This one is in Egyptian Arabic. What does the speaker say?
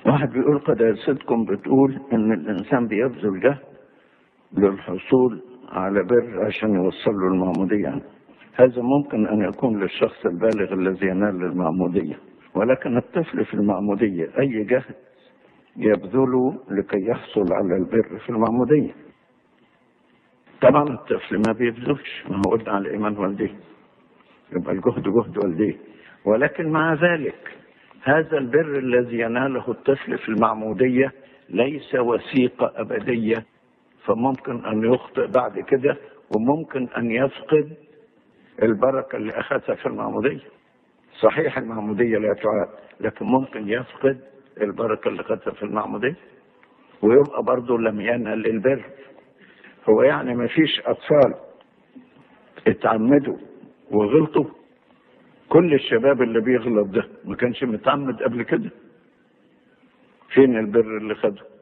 واحد بيقول قداستكم بتقول ان الانسان بيبذل جهد للحصول على بر عشان يوصل له المعمودية هذا ممكن ان يكون للشخص البالغ الذي ينال المعمودية ولكن الطفل في المعمودية اي جهد يبذله لكي يحصل على البر في المعمودية طبعا الطفل ما بيبذلش ما هو قلنا على ايمان والديه يبقى الجهد جهد والديه ولكن مع ذلك هذا البر الذي يناله الطفل في المعمودية ليس وثيقة أبدية فممكن أن يخطئ بعد كده وممكن أن يفقد البركة اللي أخذها في المعمودية صحيح المعمودية لا تعاد لكن ممكن يفقد البركة اللي أخذها في المعمودية ويبقى برضه لم ينال البر هو يعني ما فيش أطفال اتعمدوا وغلطوا كل الشباب اللي بيغلط ده ما كانش متعمد قبل كده فين البر اللي خده